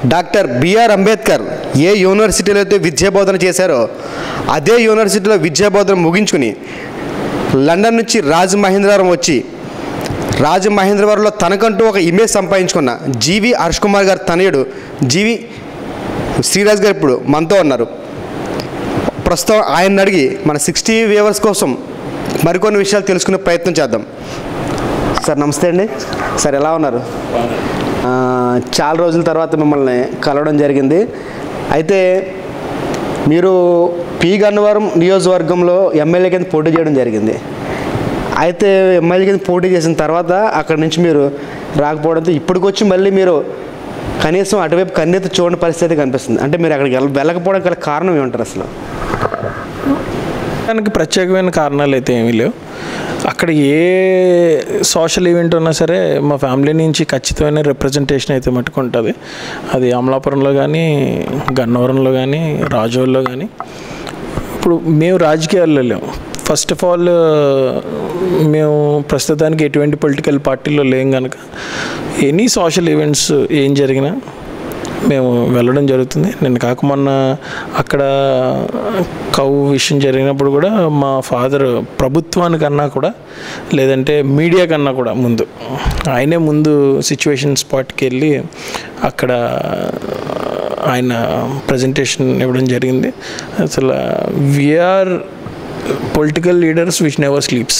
Doctor BR Ambedkar ఏ యూనివర్సిటీలో అయితే విద్యాబోధన చేశారో అదే యూనివర్సిటీలో విద్యాబోధన ముగించుకుని లండన్ నుంచి రాజ్ మహేంద్రవరం వచ్చి రాజ మహేంద్రవరంలో తనకంటూ ఒక ఇమేజ్ సంపాదించుకున్న జీవి హర్ష్ కుమార్ గారి తనయుడు జీవి శ్రీరాజ్ గారు ఇప్పుడు మనతో ఉన్నారు ప్రస్తుతం ఆయన అడిగి మన సిక్స్టీ వ్యూవర్స్ కోసం మరికొన్ని విషయాలు తెలుసుకునే ప్రయత్నం చేద్దాం సార్ నమస్తే అండి సార్ ఎలా ఉన్నారు ఆ, చాలా రోజుల తర్వాత మిమ్మల్ని కలవడం జరిగింది అయితే మీరు పి గన్నవరం నియోజకవర్గంలో ఎమ్మెల్యే కింద పోటీ చేయడం జరిగింది అయితే ఎమ్మెల్యే కింద పోటీ చేసిన తర్వాత అక్కడి నుంచి మీరు రాకపోవడంతో ఇప్పటికొచ్చి మళ్ళీ మీరు కనీసం అటువైపు కన్నెత్తి చూడని పరిస్థితి కనిపిస్తుంది అంటే మీరు అక్కడికి వెళ్ళ వెళ్ళకపోవడం గల కారణం ఏమంటారు అసలు దానికి ప్రత్యేకమైన కారణాలు అయితే ఏమీ లేవు అక్కడ ఏ సోషల్ ఈవెంట్ ఉన్నా సరే మా ఫ్యామిలీ నుంచి ఖచ్చితమైన రిప్రజెంటేషన్ అయితే మట్టుకు ఉంటుంది అది అమలాపురంలో కానీ గన్నవరంలో కానీ రాజోల్లో కానీ ఇప్పుడు మేము రాజకీయాల్లో లేము ఫస్ట్ ఆఫ్ ఆల్ మేము ప్రస్తుతానికి ఎటువంటి పొలిటికల్ పార్టీలో లేం కనుక ఎనీ సోషల్ ఈవెంట్స్ ఏం జరిగినా మేము వెళ్ళడం జరుగుతుంది నేను కాక మొన్న అక్కడ కౌ విషయం జరిగినప్పుడు కూడా మా ఫాదర్ ప్రభుత్వానికన్నా కూడా లేదంటే మీడియా కన్నా కూడా ముందు ఆయనే ముందు సిచ్యువేషన్ స్పాట్కి వెళ్ళి అక్కడ ఆయన ప్రజెంటేషన్ ఇవ్వడం జరిగింది అసలు we are political leaders which never sleeps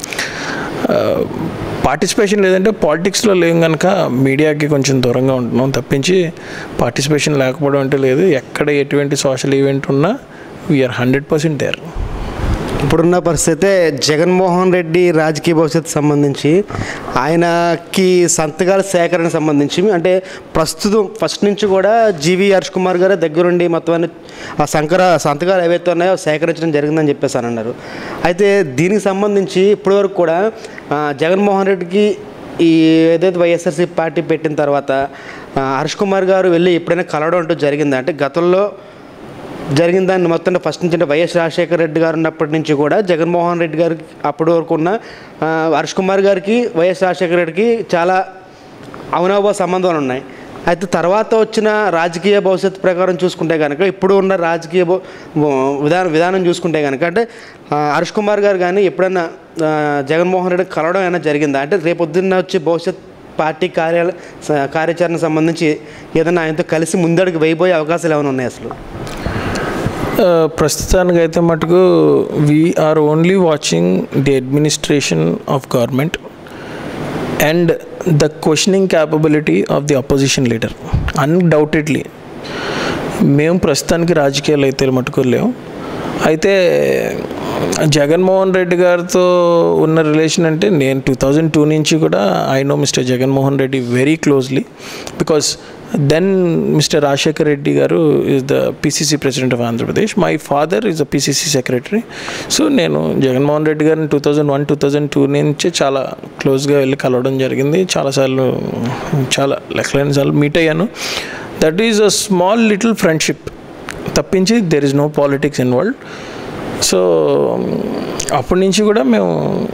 participation లేదంటే పాలిటిక్స్లో లేం కనుక మీడియాకి కొంచెం దూరంగా ఉంటున్నాం తప్పించి పార్టిసిపేషన్ లేకపోవడం అంటే లేదు ఎక్కడ ఎటువంటి సోషల్ ఈవెంట్ ఉన్నా వీఆర్ హండ్రెడ్ పర్సెంట్ దేర్ ఇప్పుడున్న పరిస్థితి జగన్మోహన్ రెడ్డి రాజకీయ భవిష్యత్తు సంబంధించి ఆయనకి సంతకాల సేకరణ సంబంధించి అంటే ప్రస్తుతం ఫస్ట్ నుంచి కూడా జీవి హర్ష్ కుమార్ గారు దగ్గరుండి మొత్తం అన్ని ఆ సంకర సంతకాలు ఏవైతే ఉన్నాయో సేకరించడం జరిగిందని చెప్పేసి అని అన్నారు అయితే దీనికి సంబంధించి ఇప్పటివరకు కూడా ఆ, జగన్మోహన్ రెడ్డికి ఈ ఏదైతే వైఎస్ఆర్సీ పార్టీ పెట్టిన తర్వాత ఆ, హర్ష్ కుమార్ గారు వెళ్ళి ఎప్పుడైనా కలవడం అంటూ జరిగిందా అంటే గతంలో జరిగిన దాన్ని మొత్తం ఫస్ట్ నుంచి అంటే వైఎస్ రాజశేఖర రెడ్డి గారు ఉన్నప్పటి నుంచి కూడా జగన్మోహన్ రెడ్డి గారికి అప్పటి వరకు ఉన్న ఆ, హర్ష్ కుమార్ గారికి వైఎస్ రాజశేఖర రెడ్డికి చాలా అవనవ సంబంధాలు ఉన్నాయి అయితే తర్వాత వచ్చిన రాజకీయ భవిష్యత్తు ప్రకారం చూసుకుంటే కనుక ఇప్పుడు ఉన్న రాజకీయ భ- విధానం విధానం చూసుకుంటే కనుక అంటే ఆ, హర్ష్ కుమార్ గారు కానీ ఎప్పుడైనా ఆ, జగన్మోహన్ రెడ్డి కలవడం అయినా జరిగిందా అంటే రేపొద్దున్న వచ్చి భవిష్యత్ పార్టీ కార్యాల స- కార్యాచరణ సంబంధించి ఏదైనా ఆయనతో కలిసి ముందడుగు వేయబోయే అవకాశాలు ఏమైనా ఉన్నాయి అసలు ప్రస్తుతానికి అయితే మటుకు we are only watching the administration of government and the questioning capability of the opposition leader undoubtedly మేము ప్రస్తుతానికి రాజకీయాలు అయితే మటుకు లేవు అయితే జగన్మోహన్ రెడ్డి గారితో ఉన్న రిలేషన్ అంటే నేను టూ థౌజండ్ టూ నుంచి కూడా I know Mister Jaganmohan Reddy very closely because then Mister Rajasekhar Reddy గారు is the PCC president of Andhra Pradesh my father is the PCC secretary so నేను జగన్మోహన్ రెడ్డి గారిని two thousand one two thousand two నుంచి చాలా క్లోజ్గా వెళ్ళి కలవడం జరిగింది చాలాసార్లు చాలా లెక్కలేని సార్లు మీట్ అయ్యాను that is a small little friendship తప్పించి there is no politics involve so అప్పటి నుంచి కూడా మేము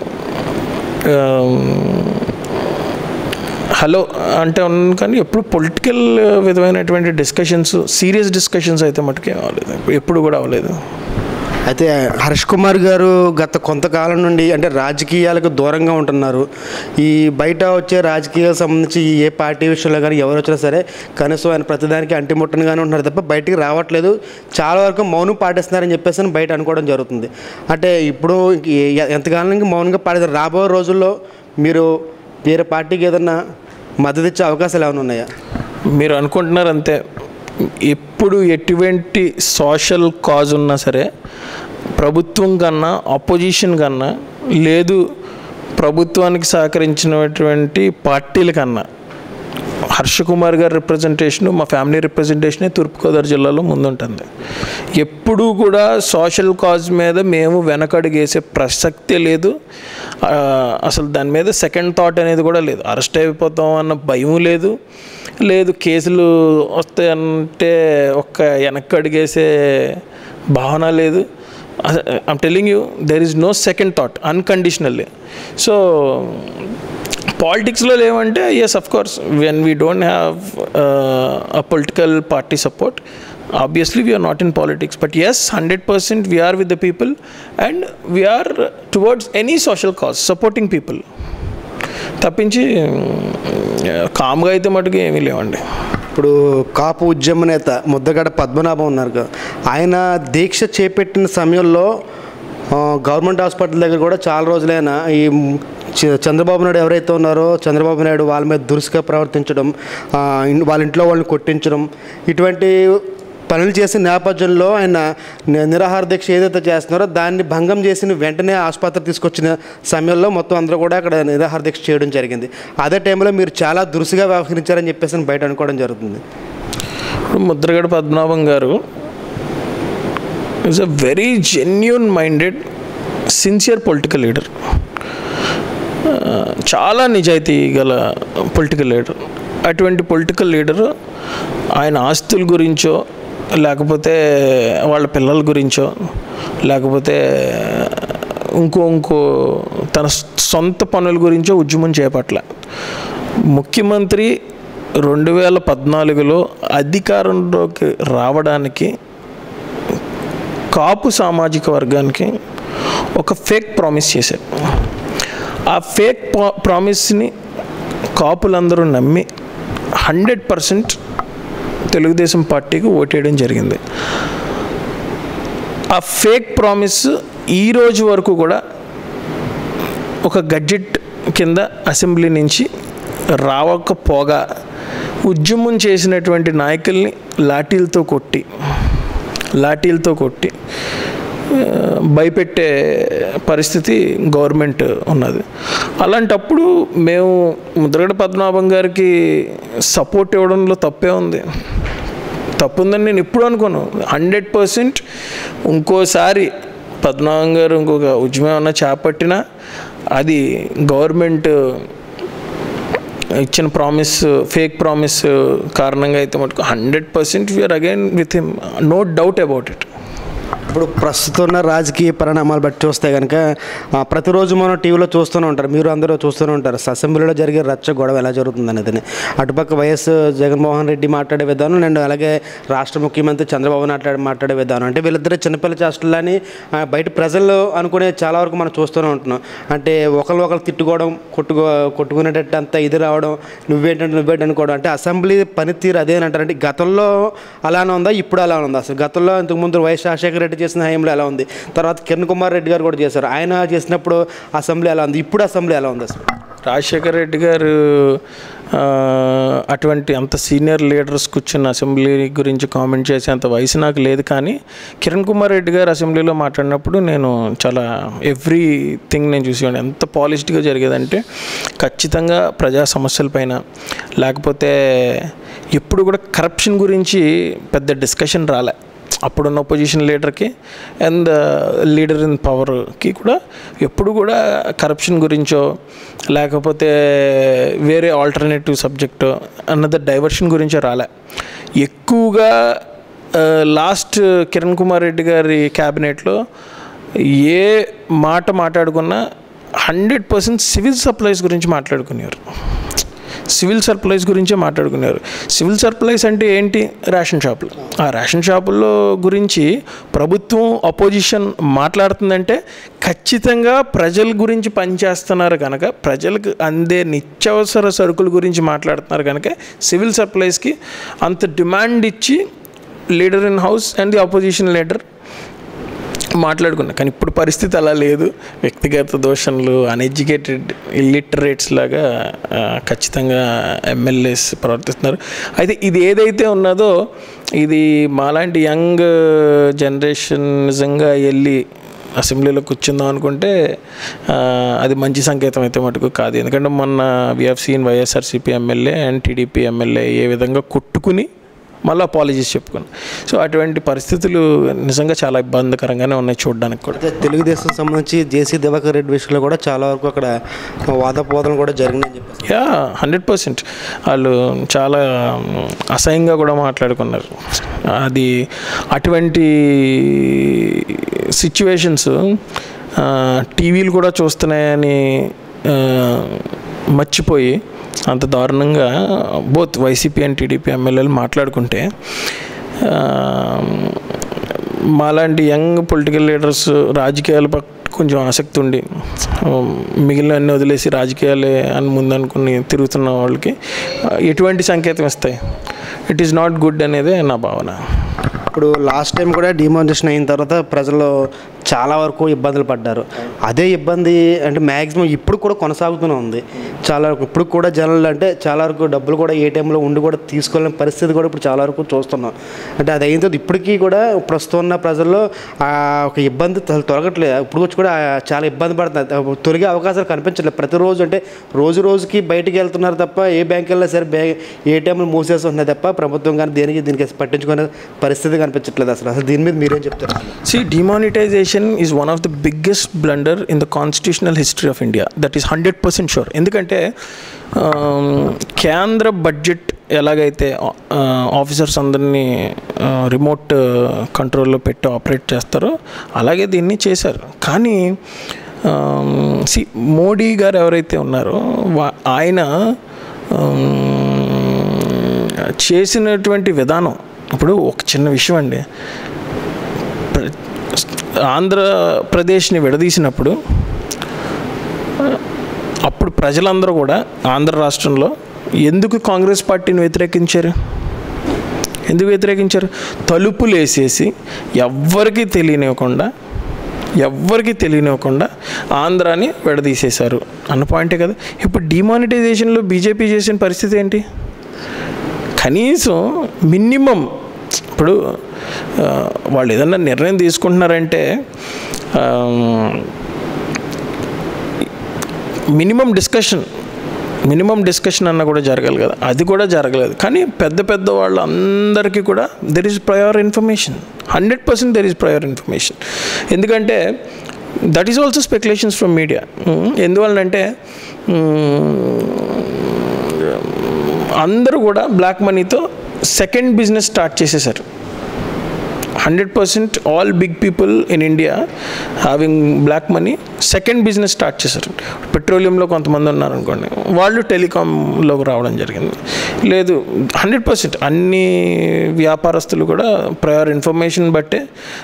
హలో అంటే ఉన్నాను కానీ ఎప్పుడు పొలిటికల్ విధమైనటువంటి డిస్కషన్స్ సీరియస్ డిస్కషన్స్ అయితే మటుకే అవ్వలేదు ఎప్పుడు కూడా అవ్వలేదు అయితే హర్ష్ కుమార్ గారు గత కొంతకాలం నుండి అంటే రాజకీయాలకు దూరంగా ఉంటున్నారు ఈ బయట వచ్చే రాజకీయాలకు సంబంధించి ఏ పార్టీ విషయంలో కానీ ఎవరు వచ్చినా సరే కనీసం ఆయన ప్రతిదానికి అంటిముట్టనుగానే ఉంటున్నారు తప్ప బయటికి రావట్లేదు చాలా వరకు మౌనం పాటిస్తున్నారని చెప్పేసి అని బయట అనుకోవడం జరుగుతుంది అంటే ఇప్పుడు ఎ- ఎంతకాలానికి మౌనంగా పాడతారు రాబోయే రోజుల్లో మీరు వేరే పార్టీకి ఏదన్నా మద్దతు ఇచ్చే అవకాశాలు ఏమైనా ఉన్నాయా మీరు అనుకుంటున్నారు అంతే ఎప్పుడు ఎటువంటి సోషల్ కాజ్ ఉన్నా సరే ప్రభుత్వం కన్నా అపోజిషన్ కన్నా లేదు ప్రభుత్వానికి సహకరించినటువంటి పార్టీల కన్నా హర్ష కుమార్ గారి రిప్రజెంటేషన్ మా ఫ్యామిలీ రిప్రజెంటేషనే తూర్పుగోదావరి జిల్లాలో ముందుంటుంది ఎప్పుడూ కూడా సోషల్ కాజ్ మీద మేము వెనకడుగేసే ప్రసక్తే లేదు ఆ, అసలు దాని మీద సెకండ్ థాట్ అనేది కూడా లేదు అరెస్ట్ అయిపోతాం అన్న భయం లేదు లేదు కేసులు వస్తాయంటే ఒక్క వెనక్కి అడిగేసే భావన లేదు I'm telling you there is no second thought unconditionally so పాలిటిక్స్లో లేవంటే yes of course when we don't have a political party support obviously we are not in politics but yes hundred percent we are with the people and we are towards any social cause supporting people తప్పించి కామ్గా అయితే మటుకు ఏమీ లేవండి ఇప్పుడు కాపు ఉద్యమ నేత ముద్దగడ పద్మనాభం ఉన్నారు కదా ఆయన దీక్ష చేపట్టిన సమయంలో ఆ, గవర్నమెంట్ హాస్పిటల్ దగ్గర కూడా చాలా రోజులైనా ఈ చ- చంద్రబాబు నాయుడు ఎవరైతే ఉన్నారో చంద్రబాబు నాయుడు వాళ్ళ మీద దురుసుగా ప్రవర్తించడం ఆ, ఇన్- వాళ్ళ ఇంట్లో వాళ్ళని కొట్టించడం ఇటువంటి పనులు చేసిన నేపథ్యంలో ఆయన ని- నిరాహార దీక్ష ఏదైతే చేస్తున్నారో దాన్ని భంగం చేసిన వెంటనే ఆసుపత్రి తీసుకొచ్చిన సమయంలో మొత్తం అందరూ కూడా అక్కడ నిరాహార దీక్ష చేయడం జరిగింది అదే టైంలో మీరు చాలా దురుసుగా వ్యవహరించారని చెప్పేసి బయట అనుకోవడం జరుగుతుంది ఇప్పుడు ముద్రగడ పద్మనాభం గారు is a very genuine minded sincere political leader చాలా నిజాయితీ గల పొలిటికల్ లీడర్ అటువంటి పొలిటికల్ లీడర్ ఆయన ఆస్తుల గురించో లేకపోతే వాళ్ళ పిల్లల గురించో లేకపోతే ఇంకో ఇంకో తన సొంత పనుల గురించో ఉద్యమం చేపట్ల ముఖ్యమంత్రి రెండు వేల పద్నాలుగులో అధికారంలోకి రావడానికి కాపు సామాజిక వర్గానికి ఒక ఫేక్ ప్రామిస్ చేశారు ఆ ఫేక్ ప్రామిస్ని కాపులందరూ నమ్మి హండ్రెడ్ పర్సెంట్ తెలుగుదేశం పార్టీకి ఓటేయడం జరిగింది ఆ ఫేక్ ప్రామిస్ ఈ రోజు వరకు కూడా ఒక గడ్జెట్ కింద అసెంబ్లీ నుంచి రావకపోగా ఉద్యమం చేసినటువంటి నాయకుల్ని లాఠీలతో కొట్టి లాఠీలతో కొట్టి ఆ, భయపెట్టే పరిస్థితి గవర్నమెంట్ ఉన్నది అలాంటప్పుడు మేము ముద్రగడ పద్మనాభం గారికి సపోర్ట్ ఇవ్వడంలో తప్పే ఉంది తప్పుందని నేను ఎప్పుడు అనుకోను హండ్రెడ్ పర్సెంట్ ఇంకోసారి పద్మనాభం గారు ఇంకొక ఉద్యమం ఏమన్నా చేపట్టినా అది గవర్నమెంట్ ఇచ్చిన ప్రామిస్ ఫేక్ ప్రామిస్ కారణంగా అయితే మటుకు hundred percent we are again with him no doubt about it ఇప్పుడు ప్రస్తుతం ఉన్న రాజకీయ పరిణామాలు బట్టి చూస్తే కనుక ఆ, ప్రతిరోజు మనం టీవీలో చూస్తూనే ఉంటారు మీరు అందరూ చూస్తూనే ఉంటారు అసెంబ్లీలో జరిగే రచ్చ గొడవ ఎలా జరుగుతుంది అనేది అటుపక్క వైఎస్ జగన్మోహన్ రెడ్డి మాట్లాడే విధానం నేను అలాగే రాష్ట్ర ముఖ్యమంత్రి చంద్రబాబు మాట్లాడే మాట్లాడే విధానం అంటే వీళ్ళిద్దరు చిన్నపిల్ల చేష్టలని ఆ, బయట ప్రజలు అనుకునే చాలా వరకు మనం చూస్తూనే ఉంటున్నాం అంటే ఒకరు ఒకరు తిట్టుకోవడం కొట్టుకో కొట్టుకునేటట్టు అంత ఇది రావడం నువ్వేంటంటే నువ్వేంటి అనుకోవడం అంటే అసెంబ్లీ పనితీరు అదేనంటారు అంటే గతంలో అలానే ఉందా ఇప్పుడు అలా ఉందా అసలు గతంలో ఇంతకుముందు వైఎస్ రాజశేఖర రెడ్డి చేసిన హయాంలో ఎలా ఉంది తర్వాత కిరణ్ కుమార్ రెడ్డి గారు కూడా చేశారు ఆయన చేసినప్పుడు అసెంబ్లీ ఎలా ఉంది ఇప్పుడు అసెంబ్లీ ఎలా ఉంది అసలు రాజశేఖర రెడ్డి గారు ఆ, అటువంటి అంత సీనియర్ లీడర్స్ కూర్చున్న అసెంబ్లీ గురించి కామెంట్ చేసేంత వయసు నాకు లేదు కానీ కిరణ్ కుమార్ రెడ్డి గారు అసెంబ్లీలో మాట్లాడినప్పుడు నేను చాలా ఎవ్రీ థింగ్ నేను చూసేవాడిని ఎంత పాలిష్డ్గా జరిగేదంటే ఖచ్చితంగా ప్రజా సమస్యలపైన లేకపోతే ఎప్పుడు కూడా కరప్షన్ గురించి పెద్ద డిస్కషన్ రాలే అప్పుడున్న ఒపోజిషన్ లీడర్కి అండ్ లీడర్ ఇన్ పవర్కి కూడా ఎప్పుడు కూడా కరప్షన్ గురించో లేకపోతే వేరే ఆల్టర్నేటివ్ సబ్జెక్టు అన్నది డైవర్షన్ గురించో రాలే ఎక్కువగా లాస్ట్ కిరణ్ కుమార్ రెడ్డి గారి క్యాబినెట్లో ఏ మాట మాట్లాడుకున్నా హండ్రెడ్ పర్సెంట్ సివిల్ సప్లైస్ గురించి మాట్లాడుకునేవారు సివిల్ సప్లైస్ గురించే మాట్లాడుకున్నారు సివిల్ సప్లైస్ అంటే ఏంటి రేషన్ షాపులు ఆ రేషన్ షాపుల్లో గురించి ప్రభుత్వం అపోజిషన్ మాట్లాడుతుందంటే ఖచ్చితంగా ప్రజల గురించి పనిచేస్తున్నారు కనుక ప్రజలకు అందే నిత్యావసర సరుకుల గురించి మాట్లాడుతున్నారు కనుక సివిల్ సప్లైస్కి అంత డిమాండ్ ఇచ్చి leader in house and the opposition leader మాట్లాడుకున్నా కానీ ఇప్పుడు పరిస్థితి అలా లేదు వ్యక్తిగత దోషణలు అన్ఎడ్యుకేటెడ్ ఇల్లిటరేట్స్ లాగా ఆ, ఖచ్చితంగా ఎమ్మెల్యేస్ ప్రవర్తిస్తున్నారు అయితే ఇది ఏదైతే ఉన్నదో ఇది మాలాంటి యంగ్ జనరేషన్ నిజంగా వెళ్ళి అసెంబ్లీలో కూర్చుందాం అనుకుంటే ఆ, అది మంచి సంకేతం అయితే మటుకు కాదు ఎందుకంటే మొన్న we've seen YSRCP MLA and TDP MLA ఏ విధంగా కొట్టుకుని మళ్ళీ అపాలజీస్ చెప్పుకుని సో అటువంటి పరిస్థితులు నిజంగా చాలా ఇబ్బందికరంగానే ఉన్నాయి చూడడానికి కూడా అయితే తెలుగుదేశం సంబంధించి జేసీ దివాకర్ రెడ్డి విషయంలో కూడా చాలా వరకు అక్కడ వాదపోదనలు కూడా జరిగినాయని చెప్పేసి యా హండ్రెడ్ పర్సెంట్ వాళ్ళు చాలా మ్, అసహ్యంగా కూడా మాట్లాడుకున్నారు అది అటువంటి సిచ్యువేషన్స్ టీవీలు కూడా చూస్తున్నాయని ఆ, మర్చిపోయి అంత దారుణంగా బోత్ వైసీపీ అండ్ టీడీపీ ఎమ్మెల్యేలు మాట్లాడుకుంటే ఆ, మాలాంటి యంగ్ పొలిటికల్ లీడర్స్ రాజకీయాల పక్క కొంచెం ఆసక్తి ఉండి ఆ, మిగిలిన అన్ని వదిలేసి రాజకీయాలే అని ముందనుకుని తిరుగుతున్న వాళ్ళకి ఆ, ఎటువంటి సంకేతం ఇస్తాయి ఇట్ ఈస్ నాట్ గుడ్ అనేదే నా భావన ఇప్పుడు లాస్ట్ టైం కూడా డిమానిటేషన్ అయిన తర్వాత ప్రజలు చాలా వరకు ఇబ్బందులు పడ్డారు అదే ఇబ్బంది అంటే మ్యాక్సిమం ఇప్పుడు కూడా కొనసాగుతూనే ఉంది చాలా వరకు ఇప్పుడు కూడా జనాలు అంటే చాలా వరకు డబ్బులు కూడా ఏటీఎంలో ఉండి కూడా తీసుకోలేని పరిస్థితి కూడా ఇప్పుడు చాలా వరకు చూస్తున్నాం అంటే అది అయిన తర్వాత ఇప్పటికీ కూడా ప్రస్తుతం ఉన్న ప్రజల్లో ఆ ఒక ఇబ్బంది అసలు తొలగట్లేదు ఇప్పుడు వచ్చి కూడా చాలా ఇబ్బంది పడుతుంది తొలగే అవకాశాలు కనిపించట్లేదు ప్రతిరోజు అంటే రోజు రోజుకి బయటికి వెళ్తున్నారు తప్ప ఏ బ్యాంక్ వెళ్ళినా సరే బ్యాంక్ ఏటీఎంలు మూసేసి ఉన్నాయి తప్ప ప్రభుత్వం కానీ దేనికి దీనికి పట్టించుకునే పరిస్థితి కనిపించట్లేదు అసలు అసలు దీని మీద మీరేం చెప్తారు See, demonetization is one of the biggest blunder in the constitutional history of India. That is 100% sure. ఎందుకంటే ఆమ్, కేంద్ర బడ్జెట్ ఎలాగైతే ఆఫీసర్స్ అందరినీ రిమోట్ కంట్రోల్లో పెట్టి ఆపరేట్ చేస్తారో అలాగే దీన్ని చేశారు కానీ సి మోడీ గారు ఎవరైతే ఉన్నారో వా- ఆయన ఆమ్, చేసినటువంటి విధానం ఇప్పుడు ఒక చిన్న విషయం అండి ప్ర- ఆంధ్రప్రదేశ్ని విడదీసినప్పుడు అప్పుడు ప్రజలందరూ కూడా ఆంధ్ర రాష్ట్రంలో ఎందుకు కాంగ్రెస్ పార్టీని వ్యతిరేకించారు ఎందుకు వ్యతిరేకించారు తలుపులు వేసేసి ఎవ్వరికీ తెలియనివ్వకుండా ఎవ్వరికీ తెలియనివ్వకుండా ఆంధ్రాని విడదీసేశారు అన్న పాయింటే కదా ఇప్పుడు డిమానిటైజేషన్లో బీజేపీ చేసిన పరిస్థితి ఏంటి కనీసం మినిమం ఇప్పుడు ఆ, వాళ్ళు ఏదన్నా నిర్ణయం తీసుకుంటున్నారంటే మినిమం డిస్కషన్ మినిమం డిస్కషన్ అన్న కూడా జరగాలి కదా అది కూడా జరగలేదు కానీ పెద్ద పెద్ద వాళ్ళందరికీ కూడా there is prior information hundred percent there is prior information ఎందుకంటే that is also speculations from media ఎందువలనంటే అందరూ కూడా బ్లాక్ మనీతో సెకండ్ బిజినెస్ స్టార్ట్ చేసేసారు hundred percent all big people in India having black money second business start చేశారు పెట్రోలియంలో కొంతమంది ఉన్నారు అనుకోండి వాళ్ళు టెలికాంలోకి రావడం జరిగింది లేదు హండ్రెడ్ పర్సెంట్ అన్ని వ్యాపారస్తులు కూడా ప్రయర్ ఇన్ఫర్మేషన్ బట్టే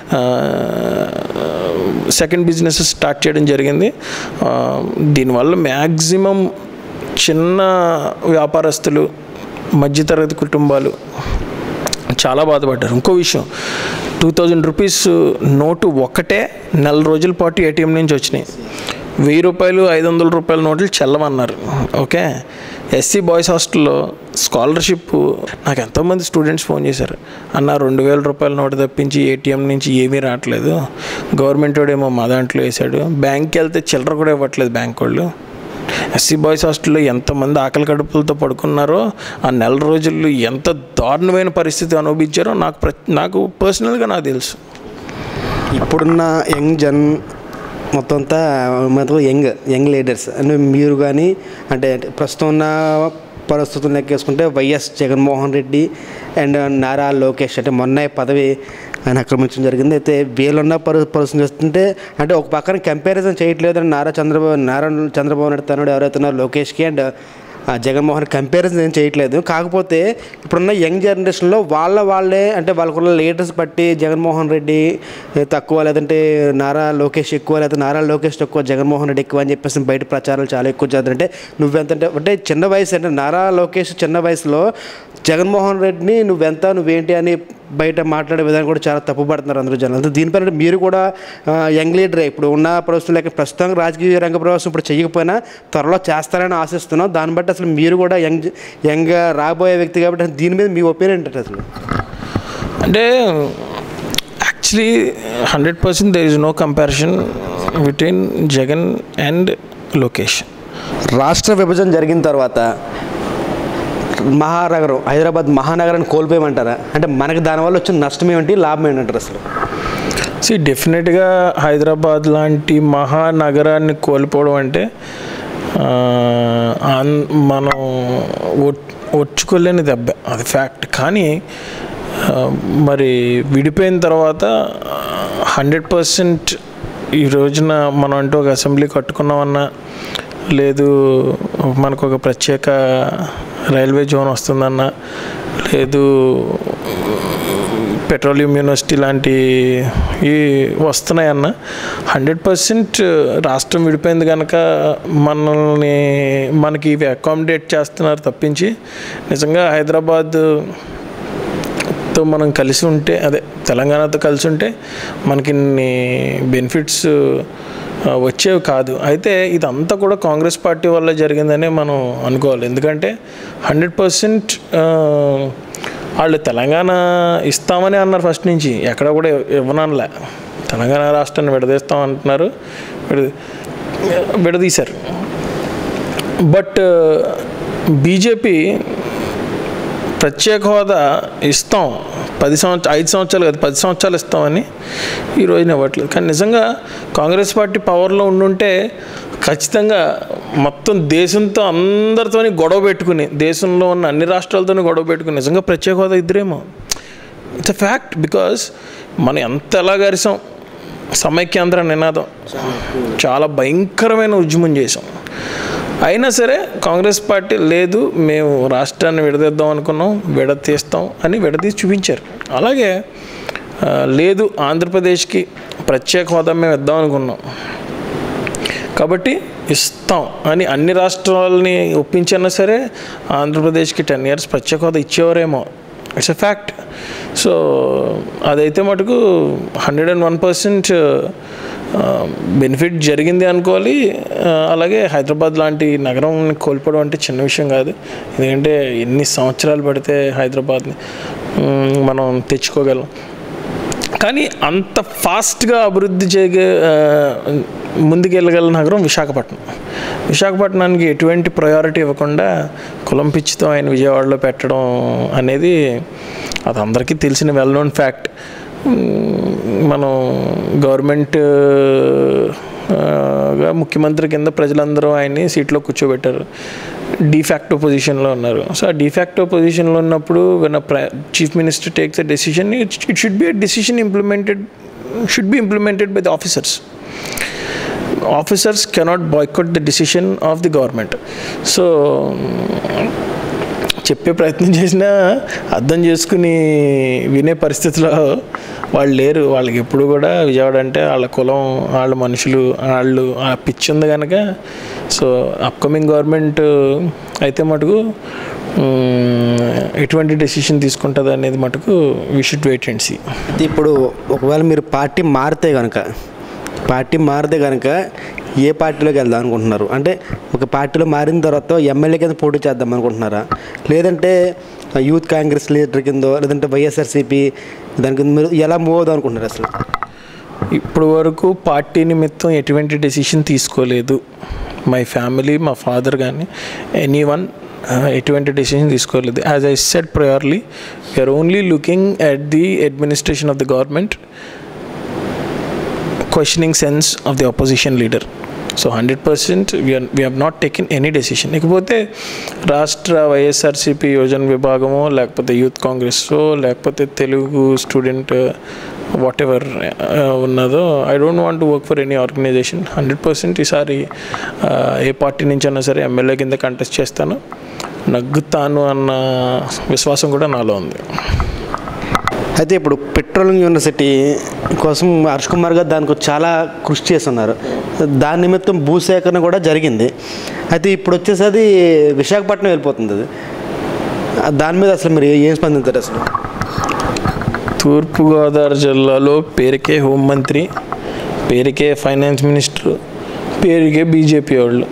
సెకండ్ బిజినెస్ స్టార్ట్ చేయడం జరిగింది ఆ, దీనివల్ల మ్యాక్సిమం చిన్న వ్యాపారస్తులు మధ్యతరగతి కుటుంబాలు చాలా బాధపడ్డారు ఇంకో విషయం టూ థౌజండ్ రూపీస్ నోటు ఒక్కటే నెల రోజుల పాటు ఏటీఎం నుంచి వచ్చినాయి వెయ్యి రూపాయలు ఐదు వందల రూపాయల నోట్లు చెల్లమన్నారు ఓకే ఎస్సీ బాయ్స్ హాస్టల్లో స్కాలర్షిప్ నాకు ఎంతోమంది స్టూడెంట్స్ ఫోన్ చేశారు అన్న రెండు వేల రూపాయల నోటు తప్పించి ఏటీఎం నుంచి ఏమీ రావట్లేదు గవర్నమెంట్ వాడేమో మా దాంట్లో వేశాడు బ్యాంక్కి వెళ్తే చిల్లర కూడా ఇవ్వట్లేదు బ్యాంక్ వాళ్ళు ఎస్సీ బాయ్స్ హాస్టల్లో ఎంతమంది ఆకలి కడుపులతో పడుకున్నారో ఆ నెల రోజుల్లో ఎంత దారుణమైన పరిస్థితి అనుభవించారో నాకు ప్ర నాకు పర్సనల్గా నాకు తెలుసు ఇప్పుడున్న యంగ్ జన్ మొత్తం అంతా మొత్తం యంగ్ యంగ్ లీడర్స్ అంటే మీరు కానీ అంటే ప్రస్తుతం ఉన్న పరిస్థితులు లెక్కేసుకుంటే వైఎస్ జగన్మోహన్ రెడ్డి అండ్ నారా లోకేష్ అంటే మొన్న ఈ పదవి ఆయన ఆక్రమించడం జరిగింది అయితే వీళ్ళున్న పరి పరిస్థితి చూస్తుంటే అంటే ఒక పక్కన కంపారిజన్ చేయట్లేదు అని నారా చంద్రబాబు నారా చంద్రబాబు నాయుడు తనుడు ఎవరైతే ఉన్నారో లోకేష్కి అండ్ ఆ జగన్మోహన్ కంపారిజన్ ఏం చేయట్లేదు కాకపోతే ఇప్పుడున్న యంగ్ జనరేషన్లో వాళ్ళ వాళ్ళే అంటే వాళ్ళకున్న లీడర్స్ బట్టి జగన్మోహన్ రెడ్డి తక్కువ లేదంటే నారా లోకేష్ ఎక్కువ లేదా నారా లోకేష్ తక్కువ జగన్మోహన్ రెడ్డి ఎక్కువ అని చెప్పేసి బయట ప్రచారాలు చాలా ఎక్కువ చేద్దంటే నువ్వెంత అంటే చిన్న వయసు అంటే నారా లోకేష్ చిన్న వయసులో జగన్మోహన్ రెడ్డిని నువ్వెంత నువ్వేంటి అని బయట మాట్లాడే విధానం కూడా చాలా తప్పుపడుతున్నారు అందరూ జనాలు దీనిపైన మీరు కూడా ఆ, యంగ్ లీడరే ఇప్పుడు ఉన్న పరిస్థితులు లేక ప్రస్తుతం రాజకీయ రంగ ప్రవేశం ఇప్పుడు చేయకపోయినా త్వరలో చేస్తారని ఆశిస్తున్నాం దాన్ని బట్టి అసలు మీరు కూడా యంగ్ యంగ్ రాబోయే వ్యక్తి కాబట్టి దీని మీద మీ ఒపీనియన్ ఏంటంటే అసలు అంటే actually hundred percent there is no comparison between Jagan and Lokesh రాష్ట్ర విభజన జరిగిన తర్వాత మహానగరం హైదరాబాద్ మహానగరాన్ని కోల్పోయమంటారా అంటే మనకి దానివల్ల వచ్చిన నష్టం ఏమిటి లాభం ఏంటంటారు అసలు సి డెఫినెట్గా హైదరాబాద్ లాంటి మహానగరాన్ని కోల్పోవడం అంటే ఆ, అన్- మనం ఒట్- ఒచ్చుకోలేని దెబ్బ అది ఫ్యాక్ట్ కానీ ఆ, మరి విడిపోయిన తర్వాత హండ్రెడ్ పర్సెంట్ ఈ రోజున మనం అంటూ ఒక అసెంబ్లీ కట్టుకున్నామన్నా లేదు మనకు ఒక ప్రత్యేక రైల్వే జోన్ వస్తుందన్న లేదు పెట్రోలియం యూనివర్సిటీ లాంటి ఈ వస్తున్నాయన్న హండ్రెడ్ పర్సెంట్ రాష్ట్రం విడిపోయింది కనుక మనల్ని మనకి ఇవి అకామిడేట్ చేస్తున్నారు తప్పించి నిజంగా హైదరాబాద్ తో మనం కలిసి ఉంటే అదే తెలంగాణతో కలిసి ఉంటే మనకి ఇన్ని బెనిఫిట్స్ ఆ, వచ్చేవి కాదు అయితే ఇదంతా కూడా కాంగ్రెస్ పార్టీ వల్ల జరిగిందనే మనం అనుకోవాలి ఎందుకంటే హండ్రెడ్ పర్సెంట్ వాళ్ళు తెలంగాణ ఇస్తామని అన్నారు ఫస్ట్ నుంచి ఎక్కడ కూడా ఇవ్వనలే తెలంగాణ రాష్ట్రాన్ని విడదీస్తాం అంటున్నారు విడ విడదీశారు బట్ బీజేపీ ప్రత్యేక హోదా ఇస్తాం పది సంవత్సరం ఐదు సంవత్సరాలు కాదు పది సంవత్సరాలు ఇస్తామని ఈ రోజున ఇవ్వట్లేదు కానీ నిజంగా కాంగ్రెస్ పార్టీ పవర్లో ఉండుంటే ఖచ్చితంగా మొత్తం దేశంతో అందరితోని గొడవ పెట్టుకుని దేశంలో ఉన్న అన్ని రాష్ట్రాలతోని గొడవ పెట్టుకుని నిజంగా ప్రత్యేక హోదా ఇద్దరేమో ఇట్స్ అ ఫ్యాక్ట్ బికాస్ మనం ఎంత ఎలా గరిసాం సమైక్యాంధ్ర నినాదం చాలా భయంకరమైన ఉద్యమం చేసాం అయినా సరే కాంగ్రెస్ పార్టీ లేదు మేము రాష్ట్రాన్ని విడదీద్దాం అనుకున్నాం విడతీస్తాం అని విడదీసి చూపించారు అలాగే ఆ, లేదు ఆంధ్రప్రదేశ్కి ప్రత్యేక హోదా మేము ఇద్దాం అనుకున్నాం కాబట్టి ఇస్తాం అని అన్ని రాష్ట్రాలని ఒప్పించినా సరే ఆంధ్రప్రదేశ్కి టెన్ ఇయర్స్ ప్రత్యేక హోదా ఇచ్చేవారేమో ఇట్స్ ఎ ఫ్యాక్ట్ సో అదైతే మటుకు hundred and one percent benefit జరిగింది అనుకోవాలి ఆ, అలాగే హైదరాబాద్ లాంటి నగరం కోల్పోవడం అంటే చిన్న విషయం కాదు ఎందుకంటే ఎన్ని సంవత్సరాలు పడితే హైదరాబాద్ని మ్, మనం తెచ్చుకోగలం కానీ అంత ఫాస్ట్గా అభివృద్ధి చేయగ ఆ, ముందుకెళ్ళగల నగరం విశాఖపట్నం విశాఖపట్నానికి ఎటువంటి ప్రయారిటీ ఇవ్వకుండా కులం పిచ్చితో ఆయన విజయవాడలో పెట్టడం అనేది అది అందరికీ తెలిసిన వెల్ నోన్ ఫ్యాక్ట్ మనం గవర్నమెంట్ గా ముఖ్యమంత్రి కింద ప్రజలందరూ ఆయన్ని సీట్లో కూర్చోబెట్టారు డిఫాక్టో పొజిషన్లో ఉన్నారు సో ఆ డిఫాక్టో పొజిషన్లో ఉన్నప్పుడు when chief minister takes a decision it it should be a decision implemented should be implemented by the officers officers cannot boycott the decision of the government so చెప్పే ప్రయత్నం చేసినా అర్థం చేసుకుని వినే పరిస్థితిలో వాళ్ళు లేరు వాళ్ళకి ఎప్పుడు కూడా విజయవాడ అంటే వాళ్ళ కులం వాళ్ళ మనుషులు వాళ్ళు ఆ పిచ్చి ఉంది కనుక సో అప్కమింగ్ గవర్నమెంట్ అయితే మటుకు మ్, ఎటువంటి డెసిషన్ తీసుకుంటుంది అనేది మటుకు we should wait and see అయితే ఇప్పుడు ఒకవేళ మీరు పార్టీ మారితే కనుక పార్టీ మారితే కనుక ఏ పార్టీలోకి వెళ్దాం అనుకుంటున్నారు అంటే ఒక పార్టీలో మారిన తర్వాత ఎమ్మెల్యే కింద పోటీ చేద్దాం అనుకుంటున్నారా లేదంటే యూత్ కాంగ్రెస్ లీడర్ కింద లేదంటే వైఎస్ఆర్సీపీ దాని కింద మీరు ఎలా మూవ్ అవుదాం అనుకుంటున్నారు అసలు ఇప్పుడు వరకు పార్టీ నిమిత్తం ఎటువంటి డెసిషన్ తీసుకోలేదు మై ఫ్యామిలీ మా ఫాదర్ కానీ ఎనీ వన్ ఎటువంటి డెసిషన్ తీసుకోలేదు as I set priorly we are only looking at the administration of the government questioning sense of the opposition leader so hundred percent we are we have not taken any decision ఇకపోతే రాష్ట్ర YSRCP యోజన విభాగమో లేకపోతే youth Congress లేకపోతే Telugu student whatever ఉన్నదో I don't want to work for any organisation hundred percent ఈసారి ఆ, ఏ party నుంచి అయినా సరే ఎమ్మెల్యే కింద కంటెస్ట్ చేస్తాను నగ్గుతాను అన్న విశ్వాసం కూడా నాలో ఉంది అయితే ఇప్పుడు పెట్రోలియం యూనివర్సిటీ కోసం హర్ష్ కుమార్ గారు దానికి చాలా కృషి చేస్తున్నారు దాని నిమిత్తం భూసేకరణ కూడా జరిగింది అయితే ఇప్పుడు వచ్చేసి అది విశాఖపట్నం వెళ్ళిపోతుంది అది ఆ దాని మీద అసలు మీరు ఏం స్పందించారు అసలు తూర్పుగోదావరి జిల్లాలో పేరుకే హోంమంత్రి పేరుకే ఫైనాన్స్ మినిస్టర్ పేరుకే బీజేపీ వాళ్ళు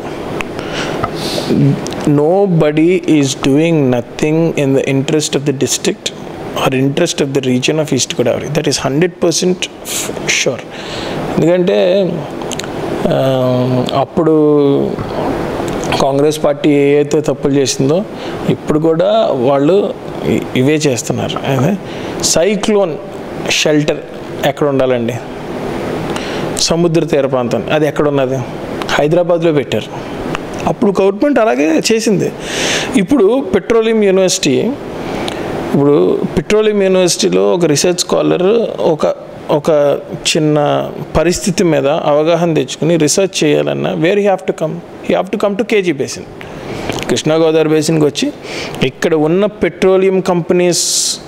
nobody is doing nothing in the interest of the district or interest of the region of east Godavari that is hundred percent sure ఎందుకంటే ఆ, అప్పుడు కాంగ్రెస్ పార్టీ ఏ అయితే తప్పులు చేసిందో ఇప్పుడు కూడా వాళ్ళు ఇ- ఇవే చేస్తున్నారు అదే సైక్లోన్ షెల్టర్ ఎక్కడ ఉండాలండి సముద్ర తీర ప్రాంతం అది ఎక్కడ ఉన్నది హైదరాబాద్లో పెట్టారు అప్పుడు గవర్నమెంట్ అలాగే చేసింది ఇప్పుడు పెట్రోలియం యూనివర్సిటీ ఇప్పుడు పెట్రోలియం యూనివర్సిటీలో ఒక రీసెర్చ్ స్కాలర్ ఒక ఒక చిన్న పరిస్థితి మీద అవగాహన తెచ్చుకుని రీసెర్చ్ చేయాలన్నా where he have to come he have to come to KG basin Krishna Godavari బేసిన్కి వచ్చి ఇక్కడ ఉన్న పెట్రోలియం కంపెనీస్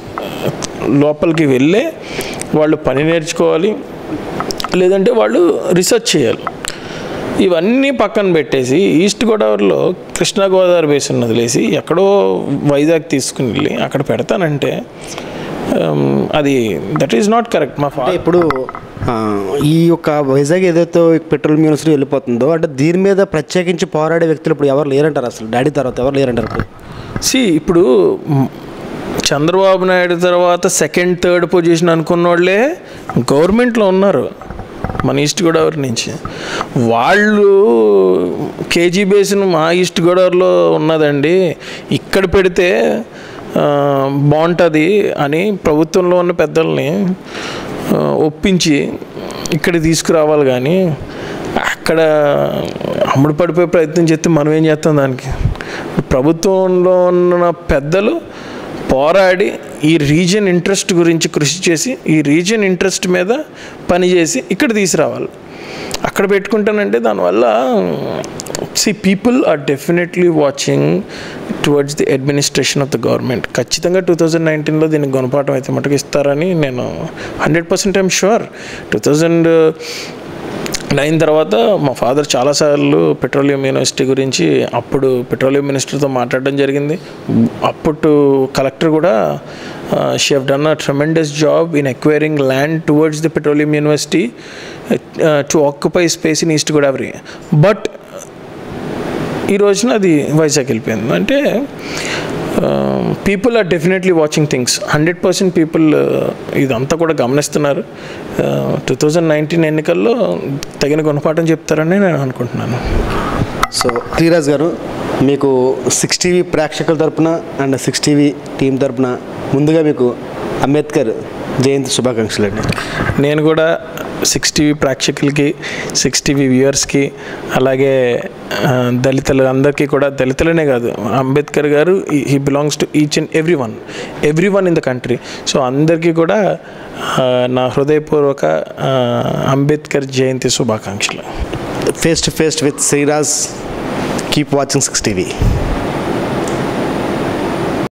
లోపలికి వెళ్ళే వాళ్ళు పని నేర్చుకోవాలి లేదంటే వాళ్ళు రీసెర్చ్ చేయాలి ఇవన్నీ పక్కన పెట్టేసి ఈస్ట్ గోదావరిలో కృష్ణా గోదావరి బేసిన్ వదిలేసి ఎక్కడో వైజాగ్ తీసుకుని వెళ్ళి అక్కడ పెడతానంటే ఉమ్, అది దట్ ఈస్ నాట్ కరెక్ట్ మా అంటే ఫాదర్ ఇప్పుడు ఆ, ఈ యొక్క వైజాగ్ ఏదైతే పెట్రోల్ యూనివర్సిటీ వెళ్ళిపోతుందో అంటే దీని మీద ప్రత్యేకించి పోరాడే వ్యక్తులు ఇప్పుడు ఎవరు లేరంటారు అసలు డాడీ తర్వాత ఎవరు లేరంటారు ఇప్పుడు సి ఇప్పుడు మ్, చంద్రబాబు నాయుడు తర్వాత సెకండ్ థర్డ్ పొజిషన్ అనుకున్న వాళ్ళే గవర్నమెంట్లో ఉన్నారు మన ఈస్ట్ గోదావరి నుంచి వాళ్ళు కేజీ బేసిన్ మా ఈస్ట్ గోదావరిలో ఉన్నదండి ఇక్కడ పెడితే ఆ, బాగుంటుంది అని ప్రభుత్వంలో ఉన్న పెద్దల్ని ఆ, ఒప్పించి ఇక్కడ తీసుకురావాలి కానీ అక్కడ అమ్ముడు పడిపోయే ప్రయత్నం చేస్తే మనం ఏం చేస్తాం దానికి ప్రభుత్వంలో ఉన్న పెద్దలు పోరాడి ఈ రీజియన్ ఇంట్రెస్ట్ గురించి కృషి చేసి ఈ రీజియన్ ఇంట్రెస్ట్ మీద పనిచేసి ఇక్కడ తీసుకురావాలి అక్కడ పెట్టుకుంటానంటే దానివల్ల see people are definitely watching towards the administration of the government ఖచ్చితంగా టూ థౌజండ్ నైన్టీన్లో దీనికి గుణపాఠం అయితే మటుకు ఇస్తారని నేను hundred percent I'm sure two thousand nine తర్వాత మా ఫాదర్ చాలాసార్లు పెట్రోలియం యూనివర్సిటీ గురించి అప్పుడు పెట్రోలియం మినిస్టర్తో మాట్లాడడం జరిగింది అప్పుడు కలెక్టర్ కూడా she have done a tremendous job in acquiring land towards the petroleum university to occupy space in east Godavari but ఈ రోజున అది వైజాగ్ వెళ్ళిపోయింది అంటే people are definitely watching things hundred percent people ఇదంతా కూడా గమనిస్తున్నారు టూ థౌజండ్ నైన్టీన్ ఎన్నికల్లో తగిన గుణపాఠం చెప్తారని నేను అనుకుంటున్నాను సో ధీరాజ్ గారు మీకు సిక్స్ టీవీ ప్రేక్షకుల తరపున అండ్ సిక్స్ టీవీ టీం తరపున ముందుగా మీకు అంబేద్కర్ జయంతి శుభాకాంక్షలు అండి నేను కూడా సిక్స్ టీవీ ప్రేక్షకులకి సిక్స్ టీవీ వ్యూవర్స్కి అలాగే ఆ, దళితులు అందరికీ కూడా దళితులనే కాదు అంబేద్కర్ గారు he belongs to each and every one every one in the country so అందరికీ కూడా ఆ, నా హృదయపూర్వక ఆ, అంబేద్కర్ జయంతి శుభాకాంక్షలు face to face with Sriraj keep watching six TV